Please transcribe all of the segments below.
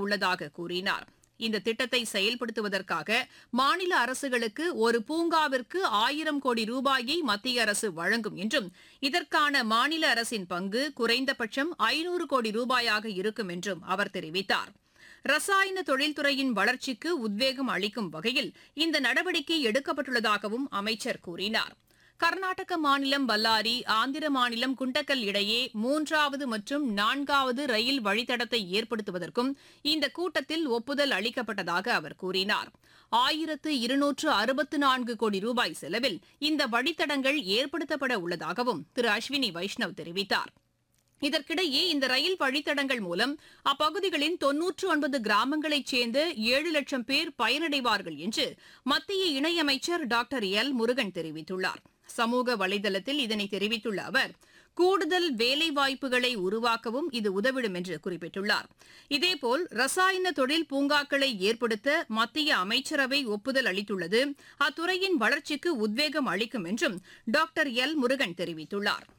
உள்ளதாக கூறினார் இந்த திட்டத்தை செயல்படுத்துவதற்காக மாநில அரசுகளுக்கு ஒரு பூங்காவிற்கு ஆயிரம் கோடி ரூபாயை மத்திய அரசு வழங்கும் என்றும் இதற்கான மாநில அரசின் பங்கு குறைந்தபட்சம் ஐநூறு கோடி ரூபாயாக இருக்கும் என்றும் அவர் தெரிவித்தார் ரசாயன தொழில்துறையின் வளர்ச்சிக்கு உத்வேகம் அளிக்கும் வகையில் இந்த நடவடிக்கை எடுக்கப்பட்டுள்ளதாகவும் அமைச்சர் கூறினார் கர்நாடக மாநிலம் பல்லாரி ஆந்திர மாநிலம் குண்டக்கல் இடையே மூன்றாவது மற்றும் நான்காவது ரயில் வழித்தடத்தை ஏற்படுத்துவதற்கும் இந்த கூட்டத்தில் ஒப்புதல் அளிக்கப்பட்டதாக அவர் கூறினார் ஆயிரத்து இருநூற்று அறுபத்து நான்கு கோடி ரூபாய் செலவில் இந்த வழித்தடங்கள் ஏற்படுத்தப்பட உள்ளதாகவும் திரு அஸ்வினி வைஷ்ணவ் தெரிவித்தார் இதற்கிடையே இந்த ரயில் வழித்தடங்கள் மூலம் அப்பகுதிகளின் தொன்னூற்று ஒன்பது கிராமங்களைச் சேர்ந்த ஏழு லட்சம் பேர் பயனடைவார்கள் என்று மத்திய இணையமைச்சர் டாக்டர் எல் முருகன் தெரிவித்துள்ளார் சமூக வலைதளத்தில் இதனை தெரிவித்துள்ள அவர் கூடுதல் வேலைவாய்ப்புகளை உருவாக்கவும் இது உதவிடும் என்று குறிப்பிட்டுள்ளார் இதேபோல் ரசாயன தொழில் பூங்காக்களை ஏற்படுத்த மத்திய அமைச்சரவை ஒப்புதல் அளித்துள்ளது அத்துறையின் வளர்ச்சிக்கு உத்வேகம் அளிக்கும் என்றும் டாக்டர் எல் முருகன் தெரிவித்துள்ளார்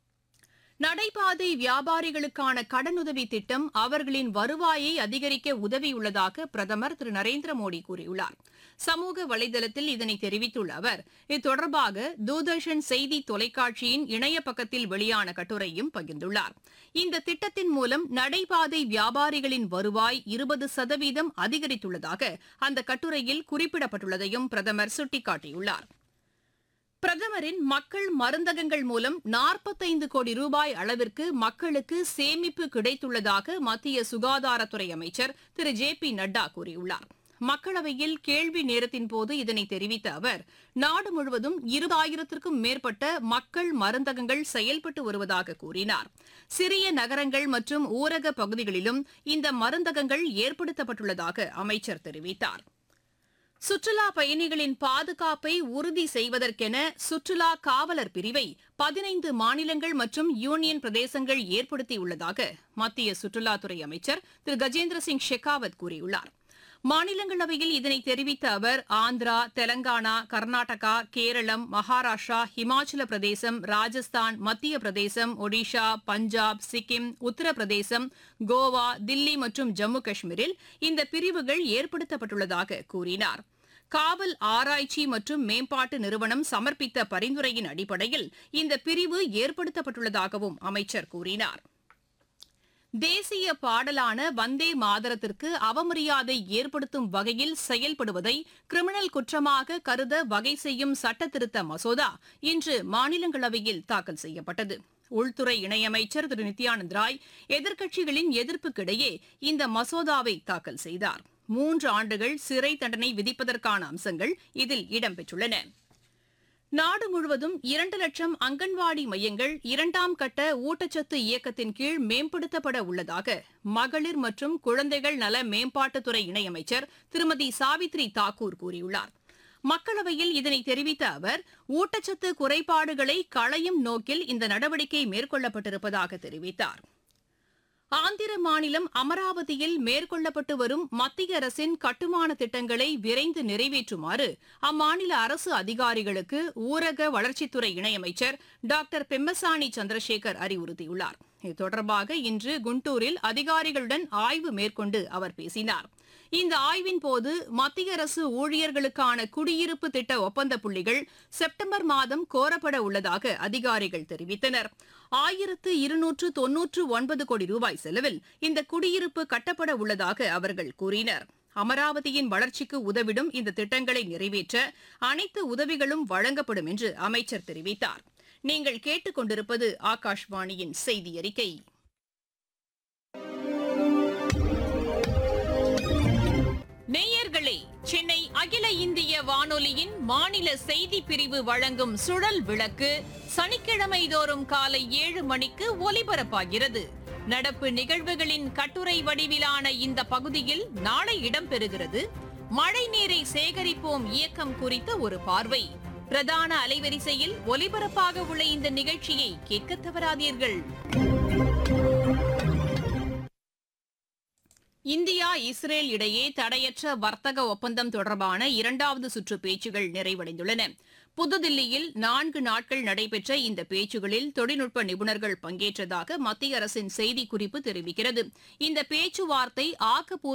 நடைபாதை வியாபாரிகளுக்கான கடனுதவி திட்டம் அவர்களின் வருவாயை அதிகரிக்க உதவியுள்ளதாக பிரதமர் திரு நரேந்திர மோடி கூறியுள்ளார் சமூக வலைதளத்தில் இதனை தெரிவித்துள்ள அவர் இது தொடர்பாக தூர்தர்ஷன் செய்தி தொலைக்காட்சியின் இணைய பக்கத்தில் வெளியான கட்டுரையும் பகிர்ந்துள்ளார் இந்த திட்டத்தின் மூலம் நடைபாதை வியாபாரிகளின் வருவாய் இருபது சதவீதம் அதிகரித்துள்ளதாக அந்த கட்டுரையில் குறிப்பிடப்பட்டுள்ளதையும் பிரதமர் சுட்டிக்காட்டியுள்ளார் பிரதமரின் மக்கள் மருந்தகங்கள் மூலம் நாற்பத்தைந்து கோடி ரூபாய் அளவிற்கு மக்களுக்கு சேமிப்பு கிடைத்துள்ளதாக மத்திய சுகாதாரத்துறை அமைச்சர் திரு ஜே பி நட்டா கூறியுள்ளார் மக்களவையில் கேள்வி நேரத்தின் போது இதனை தெரிவித்த அவர் நாடு முழுவதும் இருபதாயிரத்திற்கும் மேற்பட்ட மக்கள் மருந்தகங்கள் செயல்பட்டு வருவதாக கூறினார் சிறிய நகரங்கள் மற்றும் ஊரக பகுதிகளிலும் இந்த மருந்தகங்கள் ஏற்படுத்தப்பட்டுள்ளதாக அமைச்சர் தெரிவித்தார் சுற்றுலா பயணிகளின் பாதுகாப்பை உறுதி செய்வதற்கென சுற்றுலா காவலர் பிரிவை பதினைந்து மாநிலங்கள் மற்றும் யூனியன் பிரதேசங்கள் ஏற்படுத்தியுள்ளதாக மத்திய சுற்றுலாத்துறை அமைச்சர் திரு கஜேந்திர சிங் ஷெகாவத் கூறியுள்ளார் மாநிலங்களவையில் இதனை தெரிவித்த அவர் ஆந்திரா தெலங்கானா கர்நாடகா கேரளம் மகாராஷ்டிரா ஹிமாச்சல பிரதேசம் ராஜஸ்தான் மத்திய பிரதேசம் ஒடிஷா பஞ்சாப் சிக்கிம் உத்தரப்பிரதேசம் கோவா தில்லி மற்றும் ஜம்மு காஷ்மீரில் இந்த பிரிவுகள் ஏற்படுத்தப்பட்டுள்ளதாக கூறினார் காவல் ஆராய்ச்சி மற்றும் மேம்பாட்டு நிறுவனம் சமர்ப்பித்த பரிந்துரையின் அடிப்படையில் இந்த பிரிவு ஏற்படுத்தப்பட்டுள்ளதாகவும் அமைச்சர் கூறினார் தேசிய பாடலான வந்தே மாதரத்திற்கு அவமரியாதை ஏற்படுத்தும் வகையில் செயல்படுவதை கிரிமினல் குற்றமாக கருத வகை செய்யும் சட்டத்திருத்த மசோதா இன்று மாநிலங்களவையில் தாக்கல் செய்யப்பட்டது உள்துறை இணையமைச்சர் திரு நித்யானந்த் ராய் எதிர்க்கட்சிகளின் எதிர்ப்புக்கிடையே இந்த மசோதாவை தாக்கல் செய்தார் மூன்று ஆண்டுகள் சிறை தண்டனை விதிப்பதற்கான அம்சங்கள் இதில் இடம்பெற்றுள்ளன நாடு முழுவதும் இரண்டு லட்சம் அங்கன்வாடி மையங்கள் இரண்டாம் கட்ட ஊட்டச்சத்து இயக்கத்தின் கீழ் மேம்படுத்தப்பட உள்ளதாக மகளிர் மற்றும் குழந்தைகள் நல மேம்பாட்டுத்துறை இணையமைச்சர் திருமதி சாவித்ரி தாக்கூர் கூறியுள்ளார் மக்களவையில் இதனை தெரிவித்த அவர் ஊட்டச்சத்து குறைபாடுகளை களையும் நோக்கில் இந்த நடவடிக்கை மேற்கொள்ளப்பட்டிருப்பதாக தெரிவித்தார் ஆந்திர மாநிலம் அமராவதியில் மேற்கொள்ளப்பட்டு வரும் மத்திய அரசின் கட்டுமான திட்டங்களை விரைந்து நிறைவேற்றுமாறு அம்மாநில அரசு அதிகாரிகளுக்கு ஊரக வளர்ச்சித்துறை இணையமைச்சர் டாக்டர் பெம்மசாணி சந்திரசேகர் அறிவுறுத்தியுள்ளார் இது தொடர்பாக இன்று குண்டூரில் அதிகாரிகளுடன் ஆய்வு மேற்கொண்டு அவர் பேசினார் இந்த ஆய்வின் போது மத்திய அரசு ஊழியர்களுக்கான குடியிருப்பு திட்ட ஒப்பந்த புள்ளிகள் செப்டம்பர் மாதம் கோரப்பட உள்ளதாக அதிகாரிகள் தெரிவித்தனர் ஆயிரத்து இருநூற்று தொன்னூற்று ஒன்பது கோடி ரூபாய் செலவில் இந்த குடியிருப்பு கட்டப்பட உள்ளதாக அவர்கள் கூறினர் அமராவதியின் வளர்ச்சிக்கு உதவிடும் இந்த திட்டங்களை நிறைவேற்ற அனைத்து உதவிகளும் வழங்கப்படும் என்று அமைச்சர் தெரிவித்தார் நீங்கள் கேட்டுக்கொண்டிருப்பது ஆகாஷ்வாணியின் செய்தி அறிக்கை நேயர்களே சென்னை அகில இந்திய வானொலியின் மாநில செய்தி பிரிவு வழங்கும் சுழல் விளக்கு சனிக்கிழமை தோறும் காலை ஏழு மணிக்கு ஒலிபரப்பாகிறது நடப்பு நிகழ்வுகளின் கட்டுரை வடிவிலான இந்த பகுதியில் நாளை இடம்பெறுகிறது மழை நீரை சேகரிப்போம் இயக்கம் குறித்த ஒரு பார்வை பிரதான அலைவரிசையில் ஒலிபரப்பாக உள்ள இந்த நிகழ்ச்சியை கேட்க தவறாதீர்கள் இந்தியா இஸ்ரேல் இடையே தடையற்ற வர்த்தக ஒப்பந்தம் தொடர்பான இரண்டாவது சுற்று பேச்சுகள் நிறைவடைந்துள்ளன புதுதில்லியில் நான்கு நாட்கள் நடைபெற்ற இந்த பேச்சுகளில் தொழில்நுட்ப நிபுணர்கள் பங்கேற்றதாக மத்திய அரசின் செய்திக்குறிப்பு தெரிவிக்கிறது இந்த பேச்சுவார்த்தை ஆக்கப்பூர்வ